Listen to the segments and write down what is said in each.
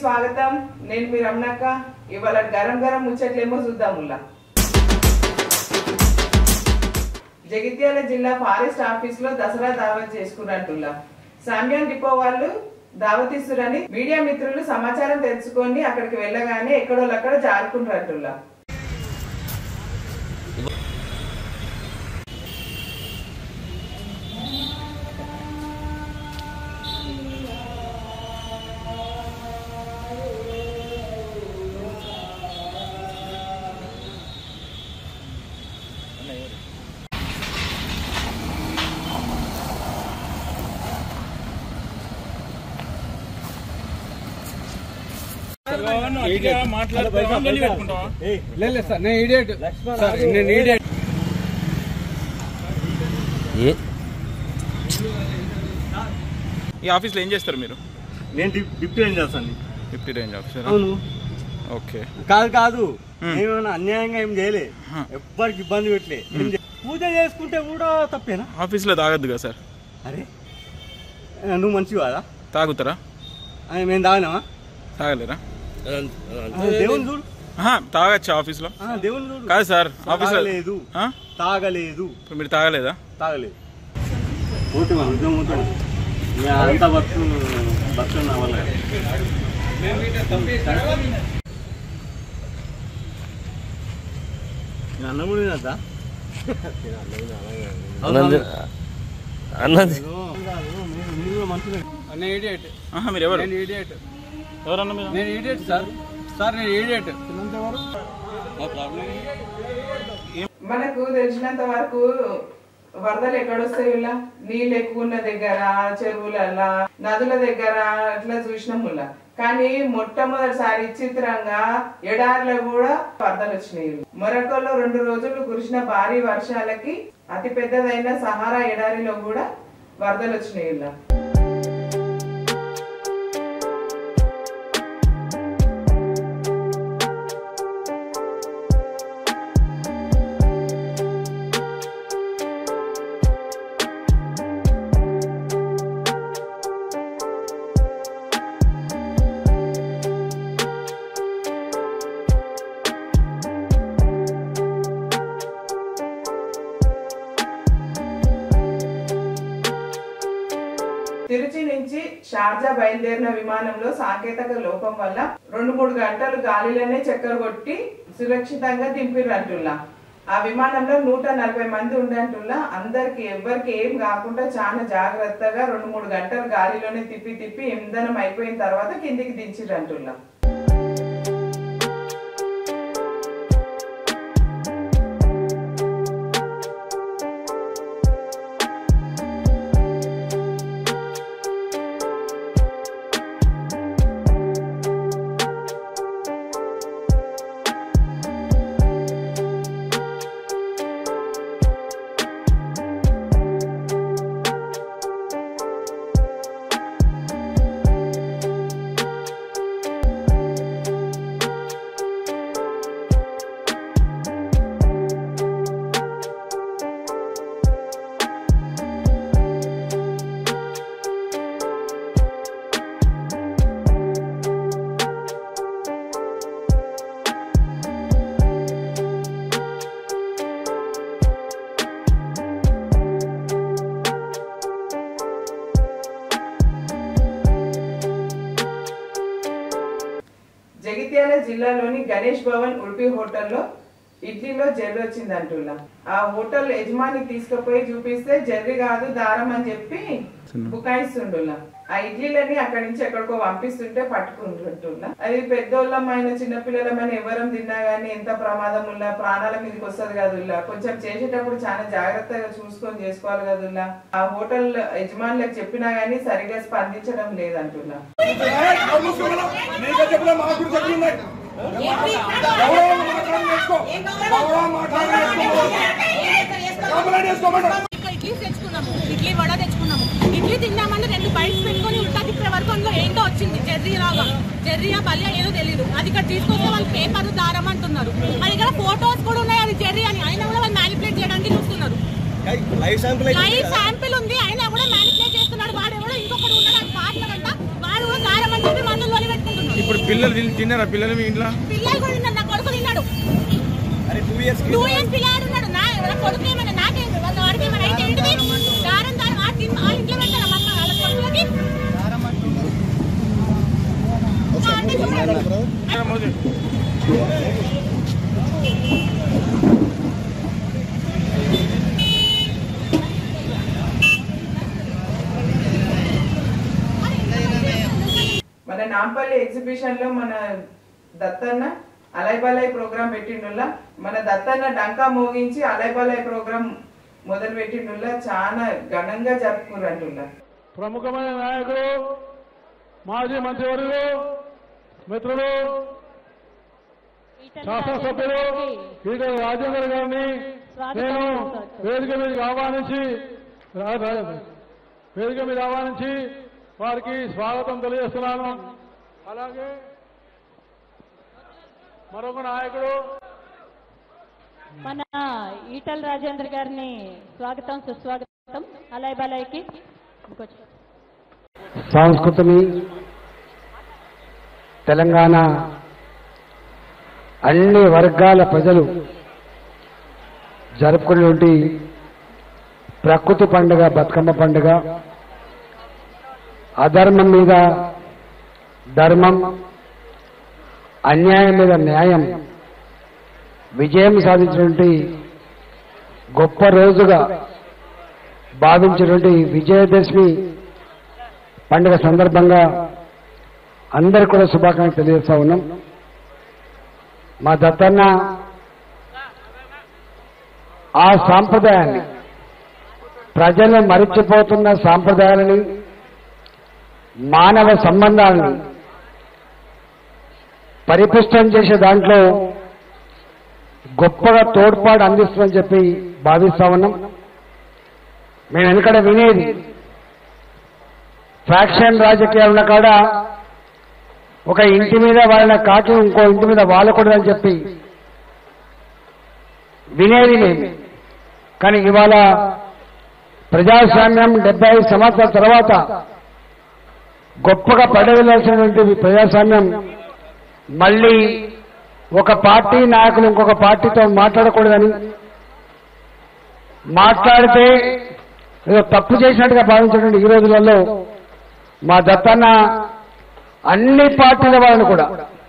స్వాగతం నేను మీ రమణక్క ఇవాళ గరం గరం ముచ్చట్లేమో చూద్దాం ముల్లా జగిత్యాల జిల్లా ఫారెస్ట్ ఆఫీస్ లో దసరా దావత్ చేసుకున్నట్టుల్లా సామ్యాన్ డిపో వాళ్ళు దావత్ ఇస్తురని మీడియా మిత్రులు సమాచారం తెలుసుకొని అక్కడికి వెళ్ళగానే ఎక్కడోళ్ళక్కడ జారుకుంటున్నట్టుల్లా లేదు సార్ నేను ఇడియట్ సార్ నేను ఇడియట్ ఏ ఈ ఆఫీస్లో ఏం చేస్తారు మీరు నేను డిప్- డిప్టీ రేంజ్ చేస్తాను ఫిఫ్టీ రేంజ్ ఆఫీసర్ అవును ఓకే కాదు కాదు హ్మ్. నేను అన్యాయంగా ఏం చేయలే హ. ఎవ్వరికి ఇబ్బంది పెట్టలే ఏం చే- పూజ చేసుకుంటే కూడా తప్పేనా ఆఫీస్లో తాగద్దు కదా సార్ అరే ఆ, నువ్వు మంచివి కాదా తాగుతారా ఆ, మేము తాగినావా తాగలేరా ఆ, దేవుని చూడు ఆహా, తాగచ్చా ఆఫీస్లో ఆ, దేవుని చూడు కాదు సార్ ఆఫీస్లో తాగలేదు ఆ? తాగలేదు ఇప్పుడు మీరు తాగలేదా తాగలేదు పోతే మన ఉద్యోగం ఉంటాడు ఇక అంతా బతుకు బతుకు నా వల్ల నేను అన్న కూడా తినద్దా అన్నది అన్నది మీరు కూడా మంచిగా నేను ఇడియట్ ఆహా, మీరు ఎవరు నేను ఇడియట్ ఎవరన్నా మీరు నేను ఇడియట్ సార్ సార్ నేను ఇడియట్ మనకు తెలిసినంత వరకు వరదలు ఎక్కడొస్తాయి ఇలా నీళ్ళు ఎక్కువ ఉన్న దగ్గర చెరువులల్లా నదుల దగ్గర అట్లా చూసినాం ఇలా కానీ మొట్టమొదటిసారి చిత్రంగా ఎడారిలో కూడా వరదలు వచ్చినాయి మొరకోలో రెండు రోజులు కురిసిన భారీ వర్షాలకి అతి పెద్దదైన సహారా ఎడారిలో కూడా వరదలు వచ్చినాయి ఇలా తిరుచి నుంచి షార్జా బయలుదేరిన విమానంలో సాంకేతిక లోపం వల్ల రెండు మూడు గంటలు గాలిలోనే చక్కర కొట్టి సురక్షితంగా దింపిర్రంటుల్లా ఆ విమానంలో నూట నలభై మంది ఉండంటుల్లా అందరికి ఎవ్వరికి ఏం కాకుండా చాలా జాగ్రత్తగా రెండు మూడు గంటలు గాలిలోనే తిప్పి తిప్పి ఇంధనం అయిపోయిన తర్వాత కిందికి దించిరంటుల్లా జగిత్యాల జిల్లాలోని గణేష్ భవన్ ఉడిపి హోటల్లో ఇడ్లీలో జర్రి వచ్చింది అంటుల్లా ఆ హోటల్ యజమాని తీసుకుపోయి చూపిస్తే జర్రి కాదు దారం అని చెప్పి బుకాయిస్తుండులా ఆ ఇడ్లీలని అక్కడి నుంచి ఎక్కడికో పంపిస్తుంటే పట్టుకుంటుంటుల్లా అది పెద్దోళ్ళమైన చిన్నపిల్లలమైన ఎవరం తిన్నా గానీ ఎంత ప్రమాదం ఉన్నా ప్రాణాల మీదకి వస్తుంది కదుల్లా కొంచెం చేసేటప్పుడు చాలా జాగ్రత్తగా చూసుకొని చేసుకోవాలి కదుల్లా ఆ హోటల్ యజమానులకు చెప్పినా గానీ సరిగా స్పందించడం లేదంటున్నా ఇక్కడ ఇడ్లీ తెచ్చుకున్నాము ఇడ్లీ వడ తెచ్చుకున్నాము ఇడ్లీ తిందామని రెండు బైక్స్ పెట్టుకొని ఉల్టా తిప్పే వరకు అందులో ఏంటో వచ్చింది జెర్రీ లాగా జెర్రీయా బలియా ఏదో తెలియదు అది ఇక్కడ తీసుకొస్తే వాళ్ళు పేపర్ దారం అంటున్నారు అది ఇక్కడ ఫోటోస్ కూడా ఉన్నాయి అది జెర్రీ అని అయినా కూడా వాళ్ళు మ్యానిపులేట్ చేయడానికి చూస్తున్నారు లైవ్ శాంపుల్ లైవ్ శాంపిల్ ఉంది అయినా కూడా మ్యానిపులేట్ చేస్తున్నాడు వాడు ఎవడో ఇంకొకటి ఉన్నాడు అది పార్ట్నర్ అంట వాడు కూడా దారం అని చెప్పి మందులు వదిలి పెట్టుకుంటున్నాడు ఇప్పుడు పిల్లలు తిన్- తిన్నారా పిల్లలు మీ ఇంట్లో పిల్లలు కూడా తిన్నారు నా కొడుకు తిన్నాడు టూ ఇయర్స్ పిల్లాడు ఉన్నాడు నా నా కొడుకు ఏమన్నా నాకేం వాళ్ళ వాడికి ఏమన్నా అయితే ఏంటిది దారం దారం ఆ తిన్ ఆ ఇంట్లో పెడతారా మా అమ్మ వాళ్ళ కొడుకులకి ఆ, అంటే చూడండి. మోదీ మన నాంపల్లి ఎగ్జిబిషన్ లో మన దత్తన్న అలైబలై ప్రోగ్రాం పెట్టిండుల్లా మన దత్తన్న డంకా మోగించి అలైబలై ప్రోగ్రాం మొదలు పెట్టిండుల్లా చాలా ఘనంగా జరుపుకురంటుల్లా ప్రముఖమైన నాయకులు మాజీ మంత్రివర్యులు మిత్రులు శాసనసభ్యులు ఈటల రాజేందర్ గారిని నేను వేదిక మీదకి ఆహ్వానించి రా- రా- వేదిక మీద ఆహ్వానించి వారికి స్వాగతం తెలియజేస్తున్నాను అలాగే మరొక నాయకుడు మన ఈటల రాజేంద్ర గారిని స్వాగతం సుస్వాగతం అలాయ్ బాలాయ్కి ఇంకొచ్చి సంస్కృతిని తెలంగాణ అన్ని వర్గాల ప్రజలు జరుపుకునేటువంటి ప్రకృతి పండుగ బతుకమ్మ పండుగ అధర్మం మీద ధర్మం అన్యాయం మీద న్యాయం విజయం సాధించినటువంటి గొప్ప రోజుగా భావించినటువంటి విజయదశమి పండుగ సందర్భంగా అందరు కూడా శుభాకాంక్షలు తెలియజేస్తా ఉన్నాం మా దత్తన్న ఆ సాంప్రదాయాన్ని ప్రజలు మరిచిపోతున్న సాంప్రదాయాలని మానవ సంబంధాలని పరిపుష్టం చేసే దాంట్లో గొప్పగా తోడ్పాటు అందిస్తుందని చెప్పి భావిస్తా ఉన్నాం మేము వెనకడ వినేది ఫ్యాక్షన్ రాజకీయాలు ఉన్న కాడ ఒక ఇంటి మీద వాళ్ళ కాకి ఇంకో ఇంటి మీద వాలకూడదని చెప్పి వినేది మేము కానీ ఇవాళ ప్రజాస్వామ్యం డెబ్బై ఐదు సంవత్సరాల తర్వాత గొప్పగా పడవలసినటువంటి ప్రజాస్వామ్యం మళ్ళీ ఒక పార్టీ నాయకులు ఇంకొక పార్టీతో మాట్లాడకూడదని మాట్లాడితే ఏదో తప్పు చేసినట్టుగా భావించినటువంటి ఈ రోజులలో మా దత్తన్న అన్ని పార్టీల వాళ్ళని కూడా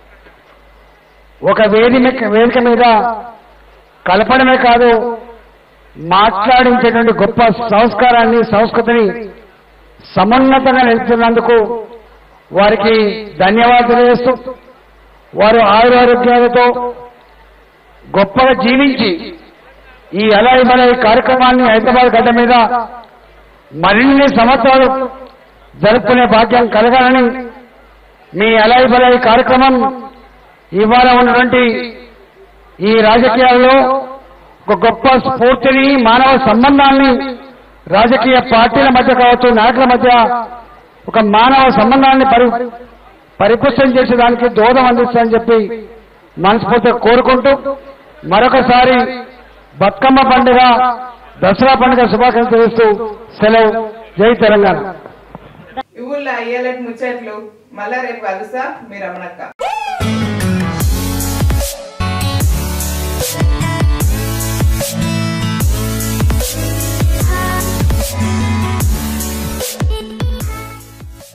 ఒక వేదిక వేదిక మీద కలపడమే కాదు మాట్లాడించేటువంటి గొప్ప సంస్కారాన్ని సంస్కృతిని సమున్నతంగా నిలుపుతున్నందుకు వారికి ధన్యవాదాలు తెలియజేస్తూ వారు ఆయురారోగ్యాలతో గొప్పగా జీవించి ఈ అలాయి మలై కార్యక్రమాన్ని హైదరాబాద్ గడ్డ మీద మరిన్ని సంవత్సరాలు జరుపుకునే భాగ్యం కలగాలని మీ అలాయి బలాయి కార్యక్రమం ఇవాళ ఉన్నటువంటి ఈ రాజకీయాల్లో ఒక గొప్ప స్ఫూర్తిని మానవ సంబంధాన్ని రాజకీయ పార్టీల మధ్య కావచ్చు నాయకుల మధ్య ఒక మానవ సంబంధాన్ని పరి పరిపుష్టం చేసేదానికి దోహదం అందిస్తారని చెప్పి మనస్ఫూర్తిగా కోరుకుంటూ మరొకసారి బతుకమ్మ పండుగ దసరా పండుగ శుభాకాంక్షలు తెలుస్తూ సెలవు జై తెలంగాణ ఇవుళ్ళ అయ్యేలటి ముచ్చట్లు మళ్ళా రేపు కలుసా మీరు రమణక్క